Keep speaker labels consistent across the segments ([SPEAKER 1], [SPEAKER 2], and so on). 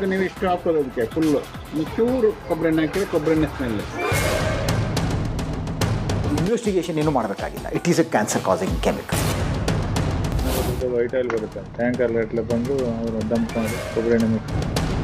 [SPEAKER 1] ಬೇಕು ನೀವು ಇಷ್ಟು ಹಾಕೋದು ಅದಕ್ಕೆ ಫುಲ್ಲು ಚೂರು ಕೊಬ್ಬರಿ ಎಣ್ಣೆ ಹಾಕಿದ್ರೆ ಕೊಬ್ಬರಿ ಎಣ್ಣೆ ಸ್ಮೆಲ್
[SPEAKER 2] ಇನ್ವೆಸ್ಟಿಗೇಷನ್ ಏನು ಮಾಡಬೇಕಾಗಿಲ್ಲ it is a cancer causing chemical
[SPEAKER 1] white oil ಬರುತ್ತೆ ಟ್ಯಾಂಕರ್ ಲೆಟ್ಲೆ ಬಂದು ಅವರು ಡಂಪ್ ಮಾಡಿ ಕೊಬ್ಬರಿ ಎಣ್ಣೆ ಮಿಕ್ಸ್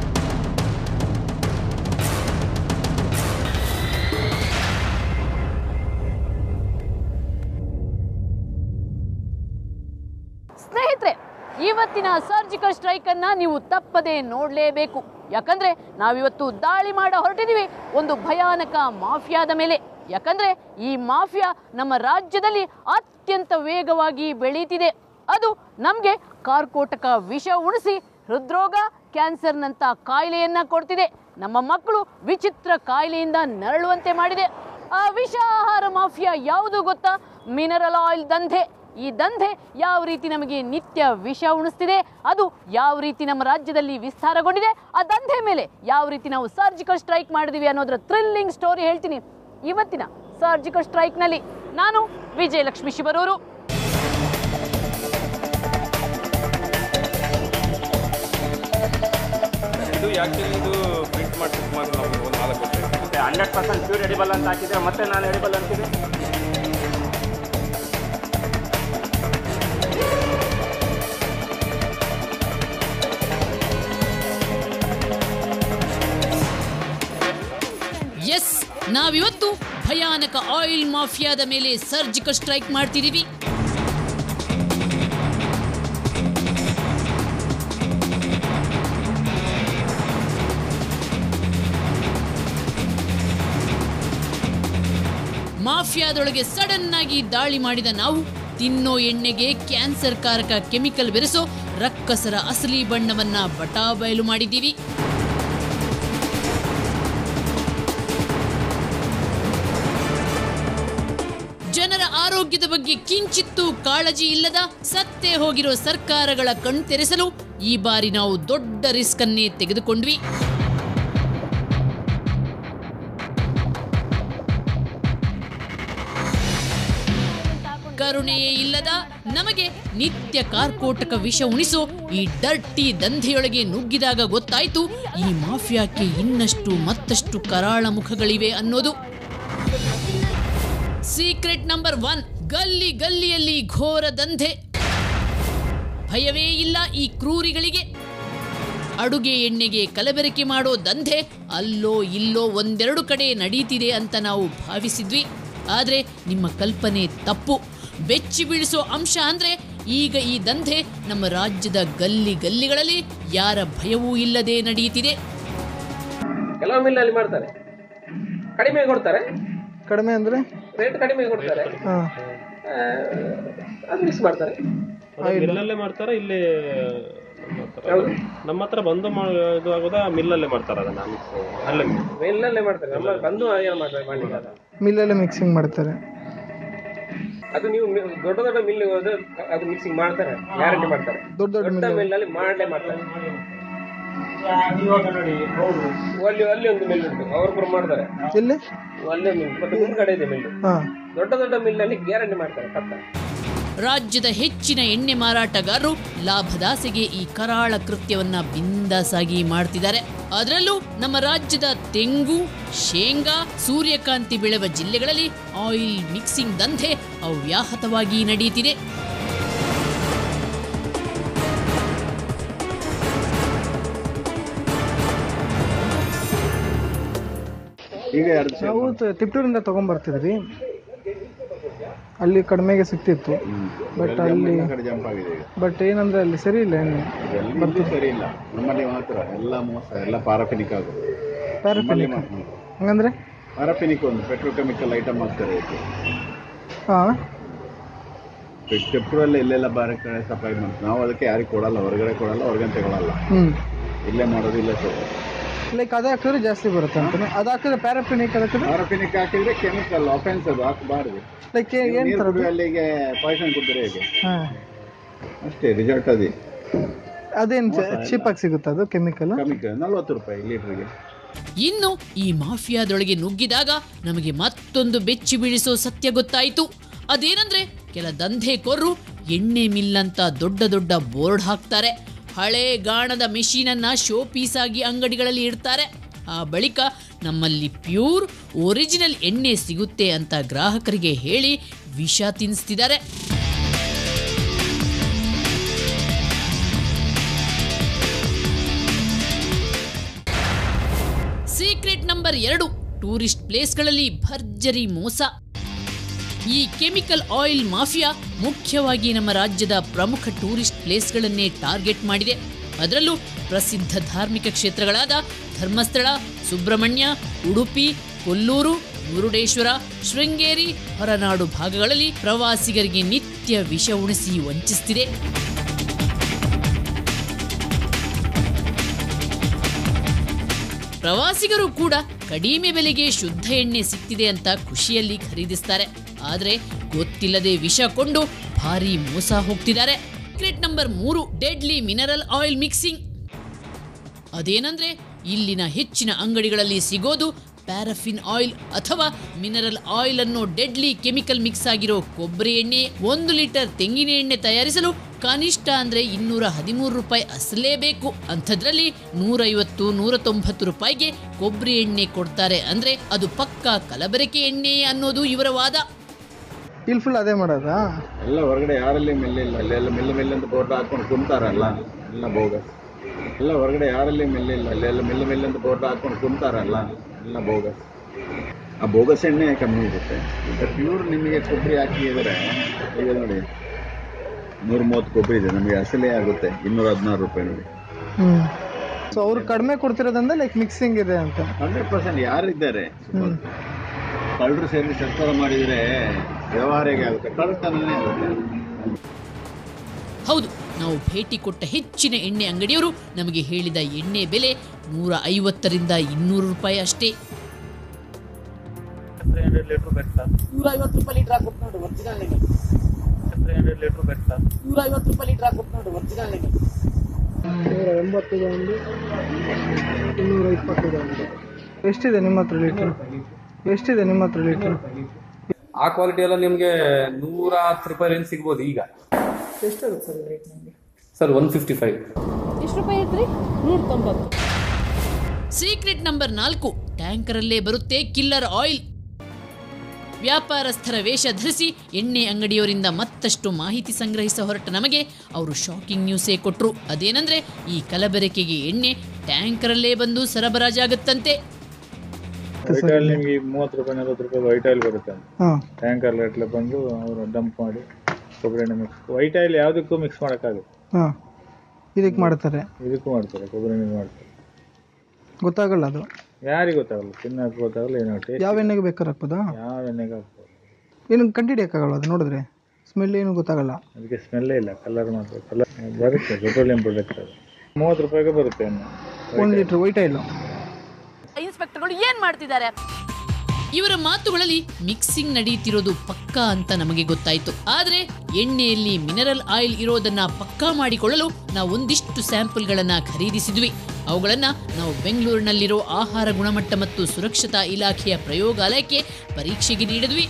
[SPEAKER 3] ಸ್ನೇಹಿತರೆ ಇವತ್ತಿನ ಸರ್ಜಿಕಲ್ ಸ್ಟ್ರೈಕ್ ಅನ್ನ ನೀವು ತಪ್ಪದೆ ನೋಡಲೇಬೇಕು ಯಾಕಂದ್ರೆ ನಾವಿವತ್ತು ದಾಳಿ ಮಾಡ ಹೊರಟಿದೀವಿ ಒಂದು ಭಯಾನಕ ಮಾಫಿಯಾದ ಮೇಲೆ ಯಾಕಂದ್ರೆ ಈ ಮಾಫಿಯಾ ನಮ್ಮ ರಾಜ್ಯದಲ್ಲಿ ಅತ್ಯಂತ ವೇಗವಾಗಿ ಬೆಳೀತಿದೆ ಅದು ನಮಗೆ ಕಾರ್ಕೋಟಕ ವಿಷ ಉಣಿಸಿ ಹೃದ್ರೋಗ ಕ್ಯಾನ್ಸರ್ನಂತ ಕಾಯಿಲೆಯನ್ನ ಕೊಡ್ತಿದೆ ನಮ್ಮ ಮಕ್ಕಳು ವಿಚಿತ್ರ ಕಾಯಿಲೆಯಿಂದ ನರಳುವಂತೆ ಮಾಡಿದೆ ಆ ವಿಷ ಆಹಾರ ಮಾಫಿಯಾ ಯಾವುದು ಗೊತ್ತಾ ಮಿನರಲ್ ಆಯಿಲ್ ದಂಧೆ ಈ ದಂಧೆ ಯಾವ ರೀತಿ ನಮಗೆ ನಿತ್ಯ ವಿಷ ಉಣಿಸ್ತಿದೆ ಅದು ಯಾವ ರೀತಿ ನಮ್ಮ ರಾಜ್ಯದಲ್ಲಿ ವಿಸ್ತಾರಗೊಂಡಿದೆ ಆ ದಂಧೆ ಮೇಲೆ ಯಾವ ರೀತಿ ನಾವು ಸರ್ಜಿಕಲ್ ಸ್ಟ್ರೈಕ್ ಮಾಡಿದೀವಿ ಅನ್ನೋದರ ಥ್ರಿಲ್ಲಿಂಗ್ ಸ್ಟೋರಿ ಹೇಳ್ತೀನಿ ಇವತ್ತಿನ ಸರ್ಜಿಕಲ್ ಸ್ಟ್ರೈಕ್ನಲ್ಲಿ ನಾನು ವಿಜಯಲಕ್ಷ್ಮಿ ಶಿವರೂರು
[SPEAKER 4] ಇದು ಆ್ಯಕ್ಚುಲಿ ಇದು ಪ್ರಿಂಟ್ ಮಾಡಿ ಸುಮಾರು ನಾವು ಒಂದು ನಾಲ್ಕು ವರ್ಷ ಆಯ್ತು.
[SPEAKER 5] ಮತ್ತೆ ಹಂಡ್ರೆಡ್ ಪರ್ಸೆಂಟ್ ಪ್ಯೂರ್ ಎಡಿಬಲ್ ಅಂತ ಹಾಕಿದ್ರೆ ಮತ್ತೆ ನಾನು ಎಡಿಬಲ್ ಅಂತೀನಿ
[SPEAKER 3] ಎಸ್ ನಾವಿವತ್ತು ಭಯಾನಕ ಆಯಿಲ್ ಮಾಫಿಯಾದ ಮೇಲೆ ಸರ್ಜಿಕಲ್ ಸ್ಟ್ರೈಕ್ ಮಾಡ್ತಿದೀವಿ ಮಾಫಿಯಾದೊಳಗೆ ಸಡನ್ ಆಗಿ ದಾಳಿ ಮಾಡಿದ ನಾವು ತಿನ್ನೋ ಎಣ್ಣೆಗೆ ಕ್ಯಾನ್ಸರ್ ಕಾರಕ ಕೆಮಿಕಲ್ ಬೆರೆಸೋ ರಕ್ಕಸರ ಅಸಲಿ ಬಣ್ಣವನ್ನ ಬಟಾಬಯಲು ಮಾಡಿದ್ದೀವಿ ಜನರ ಆರೋಗ್ಯದ ಬಗ್ಗೆ ಕಿಂಚಿತ್ತೂ ಕಾಳಜಿ ಇಲ್ಲದ ಸತ್ತೇ ಹೋಗಿರೋ ಸರ್ಕಾರಗಳ ಕಣ್ತೆರೆಸಲು ಈ ಬಾರಿ ನಾವು ದೊಡ್ಡ ರಿಸ್ಕ್ ಅನ್ನೇ ತೆಗೆದುಕೊಂಡ್ವಿ ಕರುಣೆಯೇ ಇಲ್ಲದ ನಮಗೆ ನಿತ್ಯ ಕಾರ್ಕೋಟಕ ವಿಷ ಉಣಿಸೋ ಈ ಡರ್ಟಿ ದಂಧೆಯೊಳಗೆ ನುಗ್ಗಿದಾಗ ಗೊತ್ತಾಯ್ತು ಈ ಮಾಫಿಯಾಕ್ಕೆ ಇನ್ನಷ್ಟು ಮತ್ತಷ್ಟು ಕರಾಳ ಮುಖಗಳಿವೆ ಅನ್ನೋದು ಸೀಕ್ರೆಟ್ ನಂಬರ್ ಒನ್ ಗಲ್ಲಿ ಗಲ್ಲಿಯಲ್ಲಿ ಘೋರ ದಂಧೆ ಭಯವೇ ಇಲ್ಲ ಈ ಕ್ರೂರಿಗಳಿಗೆ ಅಡುಗೆ ಎಣ್ಣೆಗೆ ಕಲಬೆರಕೆ ಮಾಡೋ ದಂಧೆ ಅಲ್ಲೋ ಇಲ್ಲೋ ಒಂದೆರಡು ಕಡೆ ನಡೀತಿದೆ ಅಂತ ನಾವು ಭಾವಿಸಿದ್ವಿ ಆದರೆ ನಿಮ್ಮ ಕಲ್ಪನೆ ತಪ್ಪು ಬೆಚ್ಚಿ ಬೀಳಿಸೋ ಅಂಶ ಅಂದ್ರೆ ಈಗ ಈ ದಂಧೆ ನಮ್ಮ ರಾಜ್ಯದ ಗಲ್ಲಿ ಗಲ್ಲಿಗಳಲ್ಲಿ ಯಾರ ಭಯವೂ ಇಲ್ಲದೆ ನಡೆಯುತ್ತಿದೆ
[SPEAKER 5] ಕೆಲವು ಮಿಲ್ಲಲ್ಲಿ ಮಾಡ್ತಾರೆ ಕಡಿಮೆ ಕೊಡ್ತಾರೆ
[SPEAKER 6] ಕಡಿಮೆ ಅಂದ್ರೆ
[SPEAKER 5] ರೇಟ್ ಕಡಿಮೆ ಕೊಡ್ತಾರೆ
[SPEAKER 6] ಹಾ
[SPEAKER 5] ಆ, ಅದು ಮಿಕ್ಸ್ ಮಾಡ್ತಾರೆ
[SPEAKER 4] ಮಿಲ್ಲಲ್ಲೇ ಮಾಡ್ತಾರಾ ಇಲ್ಲಿ ಮಾಡ್ತಾರಾ?
[SPEAKER 5] ಹೌದು
[SPEAKER 4] ನಮ್ಮ ಹತ್ರ ಬಂದು ಮಾ- ಇದು ಆಗೋದಾ ಮಿಲ್ಲಲ್ಲೇ ಮಾಡ್ತಾರ ಅದನ್ನ mix? ಅಲ್ಲೇ mix.
[SPEAKER 5] ಮಿಲ್ಲಲ್ಲೇ ಮಾಡ್ತಾರೆ ನಮ್ಮ ಬಂದು ಏನು ಮಾಡ್ತಾರೆ ಮಾಡ್ಲಿಕ್ಕೆ ಅದು.
[SPEAKER 6] ಮಿಲ್ಲಲ್ಲೇ ಮಿಕ್ಸಿಂಗ್ ಮಾಡ್ತಾರೆ
[SPEAKER 5] ಅದು ನೀವು ಮಿ- ದೊಡ್ಡ ದೊಡ್ಡ ಮಿಲ್ ಹೋದ್ರೆ ಅದು ಮಿಕ್ಸಿಂಗ್ ಮಾಡ್ತಾರೆ ಗ್ಯಾರಂಟಿ ಮಾಡ್ತಾರೆ
[SPEAKER 6] ದೊಡ್ಡ ದೊಡ್ಡ
[SPEAKER 5] ದೊಡ್ಡ ಮಿಲ್ಲಲ್ಲಿ ಮಾಡಲೇ ಮಾಡ್ತಾರೆ ಅಲ್ಲಿ ಅಲ್ಲಿ ಒಂದು ಮಿಲ್ ಉಂಟು ಅವ್ರು ಕೂಡ ಮಾಡ್ತಾರೆ
[SPEAKER 6] ಎಲ್ಲಿ
[SPEAKER 5] ಅಲ್ಲೇ ಮಿಲ್ ಮತ್ತೆ ಮುಂದ್ಗಡೆ ಇದೆ ಮಿಲ್
[SPEAKER 6] ಹಾ
[SPEAKER 5] ದೊಡ್ಡ ದೊಡ್ಡ ಮಿಲ್ಲಲ್ಲಿ ಗ್ಯಾರಂಟಿ ಮಾಡ್ತಾರೆ ಪಕ್ಕ
[SPEAKER 3] ರಾಜ್ಯದ ಹೆಚ್ಚಿನ ಎಣ್ಣೆ ಮಾರಾಟಗಾರರು ಲಾಭದಾಸೆಗೆ ಈ ಕರಾಳ ಕೃತ್ಯವನ್ನ ಬಿಂದಾಸಾಗಿ ಮಾಡ್ತಿದ್ದಾರೆ ಅದರಲ್ಲೂ ನಮ್ಮ ರಾಜ್ಯದ ತೆಂಗು ಶೇಂಗಾ ಸೂರ್ಯಕಾಂತಿ ಬೆಳೆವ ಜಿಲ್ಲೆಗಳಲ್ಲಿ ಆಯಿಲ್ ಮಿಕ್ಸಿಂಗ್ ದಂಧೆ ಅವ್ಯಾಹತವಾಗಿ ನಡೆಯುತ್ತಿದೆ
[SPEAKER 1] ಈಗ ಎರಡು
[SPEAKER 6] ನಾವು ತ- ತಿಪ್ಟೂರಿಂದ ತಗೊಂಡ್ಬರ್ತಿದ್ವಿ ಅಲ್ಲಿ ಕಡಿಮೆಗೆ ಸಿಕ್ತಿತ್ತು ಬಟ್ ಅಲ್ಲಿ
[SPEAKER 1] ಕಡೆ ಜಂಪ್ ಆಗಿದೆ ಈಗ
[SPEAKER 6] ಬಟ್ ಏನಂದ್ರೆ ಅಲ್ಲಿ ಸರಿ ಇಲ್ಲ ಏನು
[SPEAKER 1] ಎಲ್ಲಿಂದೂ ಸರಿ ಇಲ್ಲ ನಮ್ಮಲ್ಲಿ ಮಾತ್ರ ಎಲ್ಲ ಮೋಸ ಎಲ್ಲ ಪಾರಾಫಿನಿಕ್ ಆಗೋದು
[SPEAKER 6] ಪ್ಯಾರಾಫಿನಿಕ್ ಹಂಗಂದ್ರೆ
[SPEAKER 1] ಪಾರಾಫಿನಿಕ್ ಒಂದು ಪೆಟ್ರೋಕೆಮಿಕಲ್ ಐಟಮ್ ಆಗ್ತಾರೆ ಇದಕ್ಕೆ
[SPEAKER 6] ಹಾ
[SPEAKER 1] ಪೆಟ್ರೋಲ್ ಇಲ್ಲೆಲ್ಲ ಬಾರಿ ಕಡೆ ಸಪ್ಲೈ ಮಾಡ್ತೀವಿ ನಾವು ಅದಕ್ಕೆ ಯಾರಿಗೆ ಕೊಡಲ್ಲ ಹೊರಗಡೆ ಕೊಡಲ್ಲ ಹೊರಗಡೆ ತಗೊಳಲ್ಲ
[SPEAKER 6] ಹ್ಮ್
[SPEAKER 1] ಇಲ್ಲೇ ಮಾಡೋದು ಇಲ್ಲೇ ತಗೊಳ್ಳೋದು
[SPEAKER 6] ಲೈಕ್ ಅದೇ ಹಾಕಿದ್ರೆ ಜಾಸ್ತಿ ಬರುತ್ತೆ ಅಂತಾನೆ ಅದು ಹಾಕಿದ್ರೆ ಪ್ಯಾರಾಫಿನಿಕ್ ಅದಕ್ಕೆ
[SPEAKER 1] ಪಾರಾಫಿನಿಕ್ ಹಾಕಿದ್ರೆ ಕೆಮಿಕಲ್ ಅಫೆನ್ಸ್ ಅದು ಹಾಕಬಾರ್ದು
[SPEAKER 6] ಲೈಕ್ ಏನ್
[SPEAKER 1] ನೀರು
[SPEAKER 6] ತರದು
[SPEAKER 1] ಅಲ್ಲಿಗೆ ಪಾಯ್ಸನ್ ಕೊಡ್ತಾರೆ ಹೇಗೆ
[SPEAKER 6] ಹಾ
[SPEAKER 1] ಅಷ್ಟೇ ರಿಸಲ್ಟ್ ಅದೇ
[SPEAKER 6] ಅದೇನ್ ಚೀಪ್ ಆಗಿ ಸಿಗುತ್ತೆ ಅದು ಕೆಮಿಕಲ್
[SPEAKER 1] ಕೆಮಿಕಲ್ ನಲ್ವತ್ತು ರೂಪಾಯಿ ಲೀಟ್ರಿಗೆ
[SPEAKER 3] ಇನ್ನು ಈ ಮಾಫಿಯಾದೊಳಗೆ ನುಗ್ಗಿದಾಗ ನಮಗೆ ಮತ್ತೊಂದು ಬೆಚ್ಚಿ ಬೀಳಿಸೋ ಸತ್ಯ ಗೊತ್ತಾಯಿತು ಅದೇನಂದ್ರೆ ಕೆಲ ದಂಧೆಕೋರರು ಎಣ್ಣೆ ಮಿಲ್ ಅಂತ ದೊಡ್ಡ ದೊಡ್ಡ ಬೋರ್ಡ್ ಹಾಕ್ತಾರೆ ಹಳೆ ಗಾಣದ ಮೆಷಿನನ್ನು ಶೋ ಪೀಸ್ ಆಗಿ ಅಂಗಡಿಗಳಲ್ಲಿ ಇಡ್ತಾರೆ ಆ ಬಳಿಕ ನಮ್ಮಲ್ಲಿ ಪ್ಯೂರ್ ಒರಿಜಿನಲ್ ಎಣ್ಣೆ ಸಿಗುತ್ತೆ ಅಂತ ಗ್ರಾಹಕರಿಗೆ ಹೇಳಿ ವಿಷ ತಿನ್ನಿಸ್ತಿದ್ದಾರೆ ಸೀಕ್ರೆಟ್ ನಂಬರ್ ಎರಡು ಟೂರಿಸ್ಟ್ ಪ್ಲೇಸ್ಗಳಲ್ಲಿ ಭರ್ಜರಿ ಮೋಸ ಈ ಕೆಮಿಕಲ್ ಆಯಿಲ್ ಮಾಫಿಯಾ ಮುಖ್ಯವಾಗಿ ನಮ್ಮ ರಾಜ್ಯದ ಪ್ರಮುಖ ಟೂರಿಸ್ಟ್ ಪ್ಲೇಸ್ಗಳನ್ನೇ ಟಾರ್ಗೆಟ್ ಮಾಡಿದೆ ಅದರಲ್ಲೂ ಪ್ರಸಿದ್ಧ ಧಾರ್ಮಿಕ ಕ್ಷೇತ್ರಗಳಾದ ಧರ್ಮಸ್ಥಳ ಸುಬ್ರಹ್ಮಣ್ಯ ಉಡುಪಿ ಕೊಲ್ಲೂರು ಮುರುಡೇಶ್ವರ ಶೃಂಗೇರಿ ಹೊರನಾಡು ಭಾಗಗಳಲ್ಲಿ ಪ್ರವಾಸಿಗರಿಗೆ ನಿತ್ಯ ವಿಷ ಉಣಿಸಿ ವಂಚಿಸುತ್ತಿದೆ ಪ್ರವಾಸಿಗರು ಕೂಡ ಕಡಿಮೆ ಬೆಲೆಗೆ ಶುದ್ಧ ಎಣ್ಣೆ ಸಿಕ್ತಿದೆ ಅಂತ ಖುಷಿಯಲ್ಲಿ ಖರೀದಿಸ್ತಾರೆ ಆದರೆ ಗೊತ್ತಿಲ್ಲದೆ ವಿಷ ಕೊಂಡು ಭಾರಿ ಮೋಸ ಹೋಗ್ತಿದ್ದಾರೆ ಸೀಕ್ರೆಟ್ ನಂಬರ್ ಮೂರು ಡೆಡ್ಲಿ ಮಿನರಲ್ ಆಯಿಲ್ ಮಿಕ್ಸಿಂಗ್ ಅದೇನಂದ್ರೆ ಇಲ್ಲಿನ ಹೆಚ್ಚಿನ ಅಂಗಡಿಗಳಲ್ಲಿ ಸಿಗೋದು ಪ್ಯಾರಫಿನ್ ಆಯಿಲ್ ಅಥವಾ ಮಿನರಲ್ ಆಯಿಲ್ ಅನ್ನೋ ಡೆಡ್ಲಿ ಕೆಮಿಕಲ್ ಮಿಕ್ಸ್ ಆಗಿರೋ ಕೊಬ್ಬರಿ ಎಣ್ಣೆ ಒಂದು ಲೀಟರ್ ತೆಂಗಿನ ಎಣ್ಣೆ ತಯಾರಿಸಲು ಕನಿಷ್ಠ ಅಂದ್ರೆ ಇನ್ನೂರ ಹದಿಮೂರು ರೂಪಾಯಿ ಅಸಲೇಬೇಕು ಅಂಥದ್ರಲ್ಲಿ ನೂರೈವತ್ತು ನೂರ ತೊಂಬತ್ತು ರೂಪಾಯಿಗೆ ಕೊಬ್ಬರಿ ಎಣ್ಣೆ ಕೊಡ್ತಾರೆ ಅಂದ್ರೆ ಅದು ಪಕ್ಕಾ ಕಲಬೆರಕೆ ಎಣ್ಣೆ ಅನ್ನೋದು ಇವರ ವಾದ
[SPEAKER 6] ಇಲ್ಲಿ ಫುಲ್ ಅದೇ ಮಾಡೋದಾ
[SPEAKER 1] ಎಲ್ಲ ಹೊರಗಡೆ ಯಾರಲ್ಲಿ ಮೆಲ್ಲ ಇಲ್ಲ ಅಲ್ಲೆಲ್ಲ ಮೆಲ್ಲ ಮೆಲ್ಲ ಅಂತ ಬೋರ್ಡ್ ಹಾಕೊಂಡು ಕುಂತಾರಲ್ಲ ಎಲ್ಲ ಬೋಗಸ್ ಎಲ್ಲ ಹೊರಗಡೆ ಯಾರಲ್ಲಿ ಮೆಲ್ಲ ಇಲ್ಲ ಅಲ್ಲೆಲ್ಲ ಮೆಲ್ಲ ಮೆಲ್ಲ ಅಂತ ಬೋರ್ಡ್ ಹಾಕೊಂಡು ಕುಂತಾರಲ್ಲ ಎಲ್ಲ ಬೋಗಸ್ ಆ ಬೋಗಸ್ ಎಣ್ಣೆ ಕಮ್ಮಿ ಇರುತ್ತೆ ಪ್ಯೂರ್ ನಿಮಗೆ ಕೊಬ್ಬರಿ ಹಾಕಿದರೆ ಈಗ ನೋಡಿ ನೂರ ಮೂವತ್ತು ಕೊಬ್ಬರಿ ಇದೆ ನಮಗೆ ಅಸಲೇ ಆಗುತ್ತೆ ಇನ್ನೂರ ಹದಿನಾರು ರೂಪಾಯಿ ನೋಡಿ
[SPEAKER 6] ಹ್ಞೂ ಸೊ ಅವ್ರು ಕಡಿಮೆ ಕೊಡ್ತಿರೋದಂದ್ರೆ ಲೈಕ್ ಮಿಕ್ಸಿಂಗ್ ಇದೆ ಅಂತ
[SPEAKER 1] ಹಂಡ್ರೆಡ್ ಪರ್ಸೆಂಟ್ ಯಾರಿದ್ದಾರೆ ಕಳ್ಳರು ಸೇರಿ ಸರ್ಕಾರ ಮಾಡಿದರೆ ವ್ಯವಹಾರ ಹೇಗೆ ಆಗುತ್ತೆ ಕಳ್ಳತನನೇ ಆಗುತ್ತೆ
[SPEAKER 3] ಹೌದು ನಾವು ಭೇಟಿ ಕೊಟ್ಟ ಹೆಚ್ಚಿನ ಎಣ್ಣೆ ಅಂಗಡಿಯವರು ನಮಗೆ ಹೇಳಿದ ಎಣ್ಣೆ ಬೆಲೆ ನೂರ ಐವತ್ತರಿಂದ ಇನ್ನೂರು ರೂಪಾಯಿ ಅಷ್ಟೇ
[SPEAKER 4] ತ್ರೀ ಹಂಡ್ರೆಡ್ ಲೀಟ್ರ್ ಬೇಕು ಸರ್
[SPEAKER 7] ನೂರ ಐವತ್ತು ರೂಪಾಯಿ ಲೀಟರ್ ಹಾಕ್ಬಿಟ್ಟು ನೋಡಿ ಒರಿಜಿನಲ್ ಎಣ್ಣೆ
[SPEAKER 4] ತ್ರೀ ಹಂಡ್ರೆಡ್ ಲೀಟ್ರ್ ಬೇಕು ಸರ್
[SPEAKER 7] ನೂರ ಐವತ್ತು ರೂಪಾಯಿ ಲೀಟರ್ ಹಾಕ್ಬಿಟ್ಟು ನೋಡಿ ಒರಿಜಿನಲ್ ಎಣ್ಣೆ
[SPEAKER 6] ನೂರ ಎಂಬತ್ತಿದೆ ಒಂದು ಇನ್ನೂರ ಇಪ್ಪತ್ತಿದೆ ಒಂದು ಎಷ್ಟಿದೆ ನಿಮ್ಮ ಹತ್ರ ಲೀಟ್ರ್ ಎಷ್ಟಿದೆ ನಿಮ್ಮ ಹತ್ರ ಲೀಟ್ರ್
[SPEAKER 8] ಆ ಕ್ವಾಲಿಟಿ ಎಲ್ಲ ನಿಮಗೆ ನೂರ ಹತ್ತು ರೂಪಾಯಿ ರೇಂಜ್ ಸಿಗ್ಬೋದು ಈಗ
[SPEAKER 6] ಎಷ್ಟಾಗುತ್ತೆ ಸರ್ ರೇಟ್ ನಿಮಗೆ
[SPEAKER 8] ಸರ್ ಒನ್ ಫಿಫ್ಟಿ ಫೈವ್
[SPEAKER 3] ಎಷ್ಟು ರೂಪಾಯಿ ಐತ್ರಿ ನೂರ ತೊಂಬತ್ತು ಸೀಕ್ರೆಟ್ ನಂಬರ್ ನಾಲ್ಕು ಟ್ಯಾಂಕರಲ್ಲೇ ಬರುತ್ತೆ ಕಿಲ್ಲರ್ ಆಯಿಲ್ ವ್ಯಾಪಾರಸ್ಥರ ವೇಷ ಧರಿಸಿ ಎಣ್ಣೆ ಅಂಗಡಿಯವರಿಂದ ಮತ್ತಷ್ಟು ಮಾಹಿತಿ ಸಂಗ್ರಹಿಸ ಹೊರಟ ನಮಗೆ ಅವರು ಶಾಕಿಂಗ್ ನ್ಯೂಸೇ ಕೊಟ್ರು ಅದೇನಂದ್ರೆ ಈ ಕಲಬೆರಕೆಗೆ ಎಣ್ಣೆ ಟ್ಯಾಂಕರಲ್ಲೇ ಬಂದು ಸರಬರಾಜಾಗುತ್ತಂತೆ
[SPEAKER 1] ವೈಟ್ ಆಯಿಲ್ ನಿಮಗೆ ಮೂವತ್ತು ರೂಪಾಯಿ ನಲವತ್ತು ರೂಪಾಯಿ ವೈಟ್ ಆಯಿಲ್ ಬರುತ್ತೆ
[SPEAKER 6] ಹಾಂ
[SPEAKER 1] ಟ್ಯಾಂಕರ್ ಲೆಟ್ಲೆ ಬಂದು ಅವರು ಡಂಪ್ ಮಾಡಿ ಕೊಬ್ಬರಿ ಎಣ್ಣೆ ಮಿಕ್ಸ್ ವೈಟ್ ಆಯಿಲ್ ಯಾವುದಕ್ಕೂ ಮಿಕ್ಸ್ ಮಾಡೋಕ್ಕಾಗುತ್ತೆ
[SPEAKER 6] ಹಾಂ ಇದಕ್ಕೆ ಮಾಡ್ತಾರೆ
[SPEAKER 1] ಇದಕ್ಕೂ ಮಾಡ್ತಾರೆ ಕೊಬ್ಬರಿ ಎಣ್ಣೆ ಮಾಡ್ತಾರೆ
[SPEAKER 6] ಗೊತ್ತಾಗಲ್ಲ ಅದು
[SPEAKER 1] ಯಾರಿಗೆ ಗೊತ್ತಾಗಲ್ಲ ತಿನ್ನಕ್ಕೆ ಗೊತ್ತಾಗಲ್ಲ ಏನೋ ಟೇಸ್ಟ್
[SPEAKER 6] ಯಾವ ಎಣ್ಣೆಗೆ ಬೇಕಾದ್ರೆ ಹಾಕ್ಬೋದಾ
[SPEAKER 1] ಯಾವ ಎಣ್ಣೆಗೆ ಹಾಕ್ಬೋದು
[SPEAKER 6] ಏನು ಕಂಡಿಡಿಯೋಕ್ಕಾಗಲ್ಲ ಅದು ನೋಡಿದ್ರೆ ಸ್ಮೆಲ್ ಏನು ಗೊತ್ತಾಗಲ್ಲ
[SPEAKER 1] ಅದಕ್ಕೆ ಸ್ಮೆಲ್ಲೇ ಇಲ್ಲ ಕಲರ್ ಮಾತ್ರ ಕಲರ್ ಬರುತ್ತೆ ಪೆಟ್ರೋಲಿಯಂ ಪ್ರಾಡಕ್ಟ್ ಅದು ಮೂವತ್ತು ರೂಪಾಯಿಗೆ ಬರುತ್ತೆ ಎಣ್ಣೆ
[SPEAKER 6] ಒಂದು ಲೀಟ್ರ್ ವೈಟ್ ಆಯಿಲು
[SPEAKER 3] ಇನ್ಸ್ಪೆಕ್ಟರ್ಗಳು ಏನ್ ಮಾಡ್ತಿದ್ದಾರೆ ಇವರ ಮಾತುಗಳಲ್ಲಿ ಮಿಕ್ಸಿಂಗ್ ನಡೀತಿರೋದು ಪಕ್ಕಾ ಅಂತ ನಮಗೆ ಗೊತ್ತಾಯ್ತು ಆದ್ರೆ ಎಣ್ಣೆಯಲ್ಲಿ ಮಿನರಲ್ ಆಯಿಲ್ ಇರೋದನ್ನ ಪಕ್ಕಾ ಮಾಡಿಕೊಳ್ಳಲು ನಾವು ಒಂದಿಷ್ಟು ಸ್ಯಾಂಪಲ್ಗಳನ್ನ ಖರೀದಿಸಿದ್ವಿ ಅವುಗಳನ್ನ ನಾವು ಬೆಂಗಳೂರಿನಲ್ಲಿರೋ ಆಹಾರ ಗುಣಮಟ್ಟ ಮತ್ತು ಸುರಕ್ಷತಾ ಇಲಾಖೆಯ ಪ್ರಯೋಗಾಲಯಕ್ಕೆ ಪರೀಕ್ಷೆಗೆ ನೀಡಿದ್ವಿ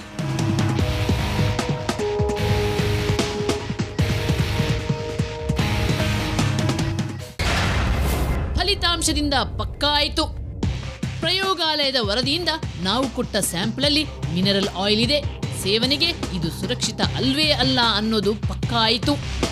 [SPEAKER 3] ಫಲಿತಾಂಶದಿಂದ ಪಕ್ಕಾ ಆಯಿತು ಪ್ರಯೋಗಾಲಯದ ವರದಿಯಿಂದ ನಾವು ಕೊಟ್ಟ ಸ್ಯಾಂಪಲಲ್ಲಿ ಮಿನರಲ್ ಆಯಿಲ್ ಇದೆ ಸೇವನೆಗೆ ಇದು ಸುರಕ್ಷಿತ ಅಲ್ವೇ ಅಲ್ಲ ಅನ್ನೋದು ಪಕ್ಕಾ ಆಯಿತು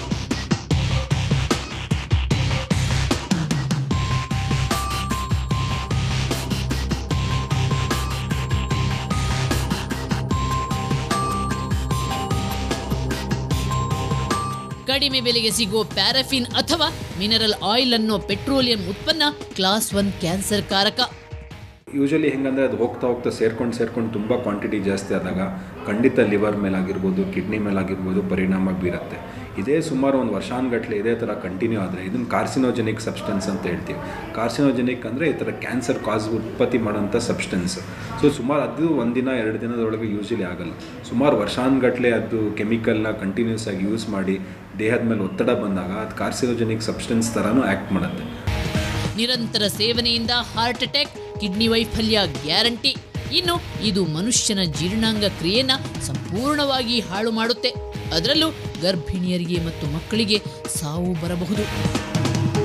[SPEAKER 3] ಕಡಿಮೆ ಬೆಲೆಗೆ ಸಿಗೋ ಪ್ಯಾರಫಿನ್ ಅಥವಾ ಮಿನರಲ್ ಆಯಿಲ್ ಅನ್ನೋ ಪೆಟ್ರೋಲಿಯಂ ಉತ್ಪನ್ನ ಕ್ಲಾಸ್ ಒನ್ ಕ್ಯಾನ್ಸರ್ ಕಾರಕ
[SPEAKER 9] ಯೂಶಲಿ ಹೆಂಗಂದರೆ ಅದು ಹೋಗ್ತಾ ಹೋಗ್ತಾ ಸೇರ್ಕೊಂಡು ಸೇರ್ಕೊಂಡು ತುಂಬ ಕ್ವಾಂಟಿಟಿ ಜಾಸ್ತಿ ಆದಾಗ ಖಂಡಿತ ಲಿವರ್ ಮೇಲಾಗಿರ್ಬೋದು ಕಿಡ್ನಿ ಮೇಲಾಗಿರ್ಬೋದು ಪರಿಣಾಮ ಬೀರುತ್ತೆ ಇದೇ ಸುಮಾರು ಒಂದು ವರ್ಷಾನುಗಟ್ಟಲೆ ಇದೇ ಥರ ಕಂಟಿನ್ಯೂ ಆದರೆ ಇದನ್ನು ಕಾರ್ಸಿನೋಜೆನಿಕ್ ಸಬ್ಸ್ಟೆನ್ಸ್ ಅಂತ ಹೇಳ್ತೀವಿ ಕಾರ್ಸಿನೋಜೆನಿಕ್ ಅಂದರೆ ಈ ಥರ ಕ್ಯಾನ್ಸರ್ ಕಾಸ್ ಉತ್ಪತ್ತಿ ಮಾಡೋಂಥ ಸಬ್ಸ್ಟೆನ್ಸ್ ಸೊ ಸುಮಾರು ಅದು ಒಂದಿನ ಎರಡು ದಿನದೊಳಗೆ ಯೂಶಲಿ ಆಗಲ್ಲ ಸುಮಾರು ವರ್ಷಾನುಗಟ್ಟಲೆ ಅದು ಕೆಮಿಕಲ್ನ ಕಂಟಿನ್ಯೂಸ್ ಆಗಿ ಯೂಸ್ ಮಾಡಿ ದೇಹದ ಮೇಲೆ ಒತ್ತಡ ಬಂದಾಗ ಅದು ಕಾರ್ಸಿನೋಜೆನಿಕ್ ಸಬ್ಸ್ಟೆನ್ಸ್ ಥರನೂ ಆ್ಯಕ್ಟ್ ಮಾಡುತ್ತೆ
[SPEAKER 3] ನಿರಂತರ ಸೇವನೆಯಿಂದ ಹಾರ್ಟ್ ಅಟ್ಯಾಕ್ ಕಿಡ್ನಿ ವೈಫಲ್ಯ ಗ್ಯಾರಂಟಿ ಇನ್ನು ಇದು ಮನುಷ್ಯನ ಜೀರ್ಣಾಂಗ ಕ್ರಿಯೆನ ಸಂಪೂರ್ಣವಾಗಿ ಹಾಳು ಮಾಡುತ್ತೆ ಅದರಲ್ಲೂ ಗರ್ಭಿಣಿಯರಿಗೆ ಮತ್ತು ಮಕ್ಕಳಿಗೆ ಸಾವು ಬರಬಹುದು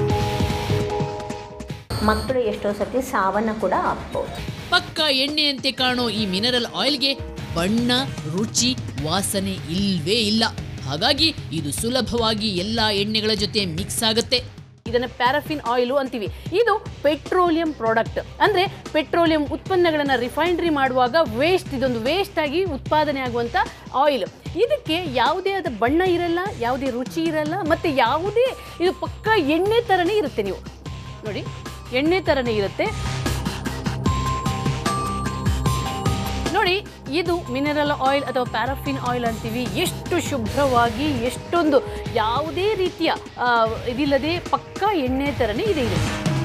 [SPEAKER 10] ಮಕ್ಕಳು ಎಷ್ಟೋ ಸರ್ತಿ ಸಾವನ್ನು ಕೂಡ ಆಗ್ಬೋದು
[SPEAKER 3] ಪಕ್ಕ ಎಣ್ಣೆಯಂತೆ ಕಾಣೋ ಈ ಮಿನರಲ್ ಆಯಿಲ್ಗೆ ಬಣ್ಣ ರುಚಿ ವಾಸನೆ ಇಲ್ವೇ ಇಲ್ಲ ಹಾಗಾಗಿ ಇದು ಸುಲಭವಾಗಿ ಎಲ್ಲ ಎಣ್ಣೆಗಳ ಜೊತೆ ಮಿಕ್ಸ್ ಆಗುತ್ತೆ ಇದನ್ನು ಪ್ಯಾರಾಫಿನ್ ಆಯಿಲು ಅಂತೀವಿ ಇದು ಪೆಟ್ರೋಲಿಯಂ ಪ್ರಾಡಕ್ಟ್ ಅಂದರೆ ಪೆಟ್ರೋಲಿಯಂ ಉತ್ಪನ್ನಗಳನ್ನು ರಿಫೈನರಿ ಮಾಡುವಾಗ ವೇಸ್ಟ್ ಇದೊಂದು ವೇಸ್ಟ್ ಆಗಿ ಉತ್ಪಾದನೆ ಆಗುವಂಥ ಆಯಿಲ್ ಇದಕ್ಕೆ ಯಾವುದೇ ಆದ ಬಣ್ಣ ಇರಲ್ಲ ಯಾವುದೇ ರುಚಿ ಇರಲ್ಲ ಮತ್ತು ಯಾವುದೇ ಇದು ಪಕ್ಕ ಎಣ್ಣೆ ಥರನೇ ಇರುತ್ತೆ ನೀವು ನೋಡಿ ಎಣ್ಣೆ ಥರನೇ ಇರುತ್ತೆ ನೋಡಿ ಇದು ಮಿನರಲ್ ಆಯಿಲ್ ಅಥವಾ ಪ್ಯಾರಾಫಿನ್ ಆಯಿಲ್ ಅಂತೀವಿ ಎಷ್ಟು ಶುಭ್ರವಾಗಿ ಎಷ್ಟೊಂದು ಯಾವುದೇ ರೀತಿಯ ಆ, ಇದಿಲ್ಲದೆ ಪಕ್ಕಾ ಎಣ್ಣೆ ಥರನೇ ಇದೆ ಇದು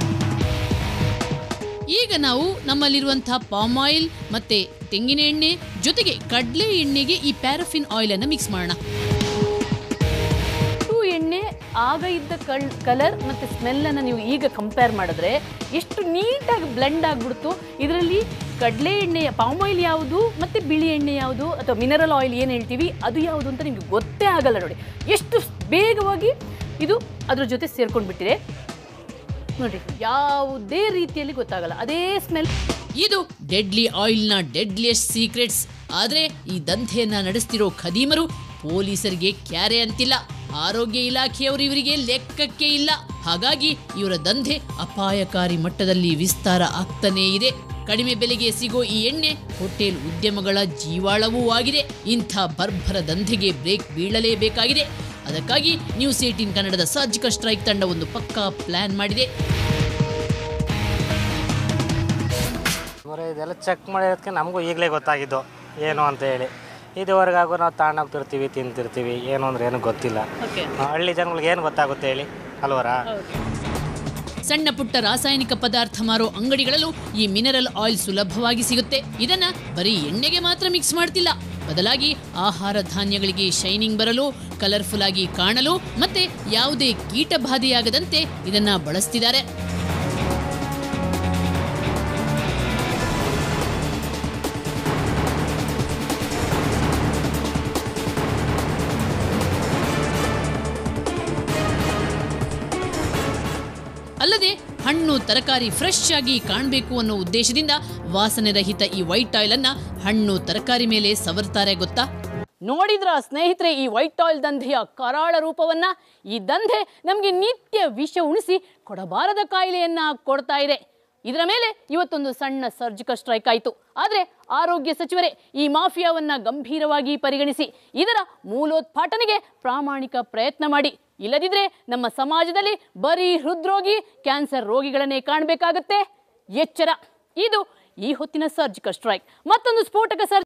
[SPEAKER 3] ಈಗ ನಾವು ನಮ್ಮಲ್ಲಿರುವಂತಹ ಪಾಮ್ ಆಯಿಲ್ ಮತ್ತೆ ತೆಂಗಿನ ಎಣ್ಣೆ ಜೊತೆಗೆ ಕಡಲೆ ಎಣ್ಣೆಗೆ ಈ ಪ್ಯಾರಾಫಿನ್ ಆಯಿಲ್ ಅನ್ನು ಮಿಕ್ಸ್ ಮಾಡೋಣ ಇಷ್ಟು ಎಣ್ಣೆ ಆಗ ಇದ್ದ ಕಲ್ ಕಲರ್ ಮತ್ತು ಸ್ಮೆಲ್ಲನ್ನು ನೀವು ಈಗ ಕಂಪೇರ್ ಮಾಡಿದ್ರೆ ಎಷ್ಟು ನೀಟಾಗಿ ಬ್ಲೆಂಡ್ ಆಗಿಬಿಡ್ತು ಇದರಲ್ಲಿ ಕಡಲೆ ಎಣ್ಣೆಯ ಪಾಮ್ ಆಯಿಲ್ ಯಾವುದು ಮತ್ತು ಬಿಳಿ ಎಣ್ಣೆ ಯಾವುದು ಅಥವಾ ಮಿನರಲ್ ಆಯಿಲ್ ಏನು ಹೇಳ್ತೀವಿ ಅದು ಯಾವುದು ಅಂತ ನಿಮಗೆ ಗೊತ್ತೇ ಆಗಲ್ಲ ನೋಡಿ ಎಷ್ಟು ಬೇಗವಾಗಿ ಇದು ಅದ್ರ ಜೊತೆ ಸೇರ್ಕೊಂಡು ಬಿಟ್ಟಿದೆ ನೋಡಿ ಯಾವುದೇ ರೀತಿಯಲ್ಲಿ ಗೊತ್ತಾಗಲ್ಲ ಅದೇ ಸ್ಮೆಲ್ ಇದು ಡೆಡ್ಲಿ ಆಯಿಲ್ನ ಡೆಡ್ಲಿಯಸ್ಟ್ ಸೀಕ್ರೆಟ್ಸ್ ಆದರೆ ಈ ದಂಧೆಯನ್ನ ನಡೆಸ್ತಿರೋ ಖದೀಮರು ಪೊಲೀಸರಿಗೆ ಕ್ಯಾರೆ ಅಂತಿಲ್ಲ ಆರೋಗ್ಯ ಇಲಾಖೆಯವರು ಇವರಿಗೆ ಲೆಕ್ಕಕ್ಕೆ ಇಲ್ಲ ಹಾಗಾಗಿ ಇವರ ದಂಧೆ ಅಪಾಯಕಾರಿ ಮಟ್ಟದಲ್ಲಿ ವಿಸ್ತಾರ ಆಗ್ತಾನೇ ಇದೆ ಕಡಿಮೆ ಬೆಲೆಗೆ ಸಿಗೋ ಈ ಎಣ್ಣೆ ಹೋಟೆಲ್ ಉದ್ಯಮಗಳ ಜೀವಾಳವೂ ಆಗಿದೆ ಇಂಥ ಬರ್ಭರ ದಂಧೆಗೆ ಬ್ರೇಕ್ ಬೀಳಲೇಬೇಕಾಗಿದೆ ಅದಕ್ಕಾಗಿ ನ್ಯೂಸ್ ಏಟೀನ್ ಕನ್ನಡದ ಸರ್ಜಿಕಲ್ ಸ್ಟ್ರೈಕ್ ತಂಡ ಒಂದು ಪಕ್ಕಾ ಪ್ಲಾನ್ ಮಾಡಿದೆ
[SPEAKER 11] ಅವರೇ ಇದೆಲ್ಲ ಚೆಕ್ ಮಾಡಿರೋದಕ್ಕೆ ನಮಗೂ ಈಗಲೇ ಗೊತ್ತಾಗಿದ್ದು ಏನು ಅಂತ ಹೇಳಿ ಇದುವರೆಗಾಗೂ ನಾವು ತಗೊಂಡೋಗ್ತಿರ್ತೀವಿ ತಿಂತಿರ್ತೀವಿ ಏನು ಅಂದ್ರೆ ಏನು ಗೊತ್ತಿಲ್ಲ ಆ, ಹಳ್ಳಿ ಜನಗಳಿಗೆ ಏನು ಗೊತ್ತಾಗುತ್ತೆ ಹೇಳಿ ಅಲ್ವರಾ
[SPEAKER 3] ಸಣ್ಣ ಪುಟ್ಟ ರಾಸಾಯನಿಕ ಪದಾರ್ಥ ಮಾರೋ ಅಂಗಡಿಗಳಲ್ಲೂ ಈ ಮಿನರಲ್ ಆಯಿಲ್ ಸುಲಭವಾಗಿ ಸಿಗುತ್ತೆ ಇದನ್ನ ಬರೀ ಎಣ್ಣೆಗೆ ಮಾತ್ರ ಮಿಕ್ಸ್ ಮಾಡ್ತಿಲ್ಲ ಬದಲಾಗಿ ಆಹಾರ ಧಾನ್ಯಗಳಿಗೆ ಶೈನಿಂಗ್ ಬರಲು ಕಲರ್ಫುಲ್ ಆಗಿ ಕಾಣಲು ಮತ್ತೆ ಯಾವುದೇ ಕೀಟ ಬಾಧೆಯಾಗದಂತೆ ಇದನ್ನ ಬಳಸ್ತಿದ್ದಾರೆ ಅಲ್ಲದೆ ಹಣ್ಣು ತರಕಾರಿ ಫ್ರೆಶ್ ಆಗಿ ಕಾಣಬೇಕು ಅನ್ನೋ ಉದ್ದೇಶದಿಂದ ವಾಸನೆ ರಹಿತ ಈ ವೈಟ್ ಆಯಿಲ್ ಅನ್ನ ಹಣ್ಣು ತರಕಾರಿ ಮೇಲೆ ಸವರ್ತಾರೆ ಗೊತ್ತಾ ನೋಡಿದ್ರ ಸ್ನೇಹಿತರೆ ಈ ವೈಟ್ ಆಯಿಲ್ ದಂಧೆಯ ಕರಾಳ ರೂಪವನ್ನ ಈ ದಂಧೆ ನಮಗೆ ನಿತ್ಯ ವಿಷ ಉಣಿಸಿ ಕೊಡಬಾರದ ಕಾಯಿಲೆಯನ್ನ ಕೊಡ್ತಾ ಇದೆ ಇದರ ಮೇಲೆ ಇವತ್ತೊಂದು ಸಣ್ಣ ಸರ್ಜಿಕಲ್ ಸ್ಟ್ರೈಕ್ ಆಯಿತು ಆದರೆ ಆರೋಗ್ಯ ಸಚಿವರೇ ಈ ಮಾಫಿಯಾವನ್ನ ಗಂಭೀರವಾಗಿ ಪರಿಗಣಿಸಿ ಇದರ ಮೂಲೋತ್ಪಾಟನೆಗೆ ಪ್ರಾಮಾಣಿಕ ಪ್ರಯತ್ನ ಮಾಡಿ ಇಲ್ಲದಿದ್ರೆ ನಮ್ಮ ಸಮಾಜದಲ್ಲಿ ಬರೀ ಹೃದ್ರೋಗಿ ಕ್ಯಾನ್ಸರ್ ರೋಗಿಗಳನ್ನೇ ಕಾಣಬೇಕಾಗತ್ತೆ ಎಚ್ಚರ ಇದು ಈ ಹೊತ್ತಿನ ಸರ್ಜಿಕಲ್ ಸ್ಟ್ರೈಕ್ ಮತ್ತೊಂದು ಸ್ಫೋಟಕ ಸರ್